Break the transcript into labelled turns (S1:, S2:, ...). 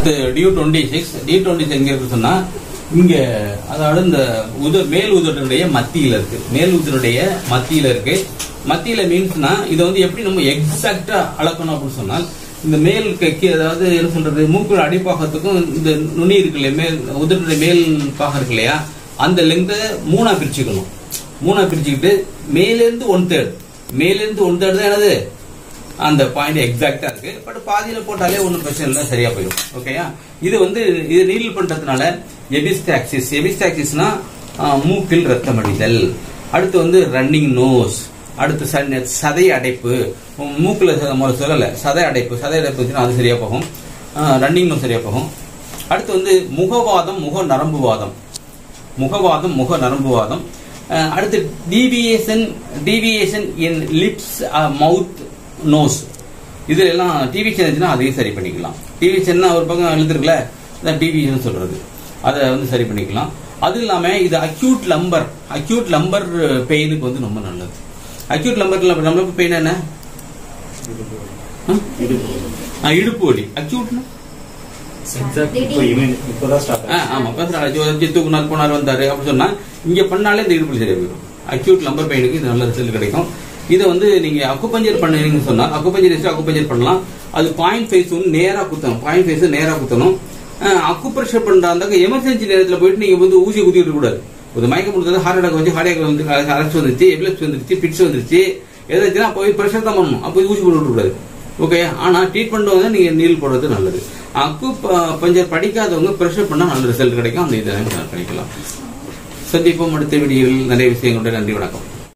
S1: அடுத்து டியூ twenty six D twenty six எங்க இருக்கு சொன்னா இங்க அதாவது இந்த உத மேல் உதடுடைய மத்தியில இருக்கு மேல் உதடுடைய மத்தியில இருக்கு மத்தியில மீன்ஸ்னா இதை வந்து எப்படி நம்ம எக்ஸாக்டா அளக்கணும் அப்படின்னு சொன்னால் இந்த மேல் கைக்கு அதாவது என்ன சொல்றது மூக்குல அடிப்பாகத்துக்கும் இந்த நுனி இருக்கு இல்லையா மேல் உதடுடைய மேல் பாகம் இருக்கு இல்லையா அந்த லெங்தை மூணா பிரிச்சுக்கணும் மூணா பிரிச்சுக்கிட்டு மேலேருந்து ஒன் தேர்ட் மேலேருந்து ஒன் தேர்ட் தான் என்னது அந்த பாயிண்ட் எக்ஸாக்டா இருக்கு பட் பாதியில போட்டாலே ஒன்றும் பிரச்சனை இல்லை சரியா போயிடும் ஓகேயா இது வந்து இது நீல் பண்றதுனால எபிஸ்டாக்சிஸ் எபிஸ்டாக்சிஸ்னா மூக்கில் ரத்தம் அடிதல் அடுத்து வந்து ரன்னிங் நோஸ் அடுத்து சன்- சதை அடைப்பு உம், மூக்குல ச- முதல்ல சொல்லல சதை அடைப்பு சதை அடைப்பு இருந்துச்சுன்னா அது சரியா போகும் ரன்னிங் நோஸ் சரியா போகும் அடுத்து வந்து முகவாதம் முக நரம்புவாதம் முகவாதம் முக நரம்புவாதம் அஹ், அடுத்து deviation deviation in lips mouth nose இதுல எல்லாம் டிவிஷன் இருந்துச்சுன்னா அதையும் சரி பண்ணிக்கலாம் டிவிஷன் ஒரு பக்கம் எழுதுருக்குல டிவிஷன் சொல்றது அதை வந்து சரி பண்ணிக்கலாம் அது இல்லாம இது அக்யூட் லம்பர் அக்யூட் லம்பர் பெயினுக்கு வந்து ரொம்ப நல்லது அக்யூட் லம்பர்ல நம்மளுக்கு பெயின் என்ன ம்? ஆ, இடுப்பு வலி அக்யூட்னா
S2: இப்போ இவன் இப்போதான் ஸ்டார்ட்
S1: ஆ, ஆமா பேசுறாங்க தூக்குனார் போனார் வந்தாரு அப்படி சொன்னா இங்க பண்ணாலே இந்த இடுப்பு சரியா போயிடும் அக்யூட் லம்பர் பெயினுக்கு இது நல்ல ரிசல்ட் கிடைக்கும் இதை வந்து நீங்க அக்குபஞ்சர் பண்ணுறீங்கன்னு சொன்னா அக்குபஞ்சர் அக்குபஞ்சர் பண்ணலாம் அது பாயிண்ட் ஃபைஸ் வந்து நேரா குத்தணும் பாயிண்ட் ஃபைஸ் நேரா குத்தணும் அக்குப்ரெஷர் பண்றாங்க எமர்ஜென்சி நேரத்துல போயிட்டு நீங்க வந்து ஊசி குத்திட்டு கூடாது ஒரு மயக்கம் கொடுத்தது ஹார்ட் அட்டாக் வந்து ஹார்ட் அட்டாக் வந்து அரெஸ்ட் வந்துருச்சு எபிலப்ஸ் வந்துருச்சு பிட்ஸ் வந்துருச்சு எதாச்சுன்னா போய் ப்ரெஷர் தான் பண்ணணும் அப்போ ஊசி போட்டு விடக்கூடாது ஓகே ஆனா ட்ரீட்மெண்ட் வந்து நீங்க நீல் போடுறது நல்லது அக்கு ப- பஞ்சர் படிக்காதவங்க ப்ரெஷர் பண்ணா நல்ல ரிசல்ட் கிடைக்கும் அந்த இதை பண்ணிக்கலாம் சந்திப்போம் அடுத்த வீடியோவில் நிறைய விஷயங்களுடன் நன்றி வணக்கம்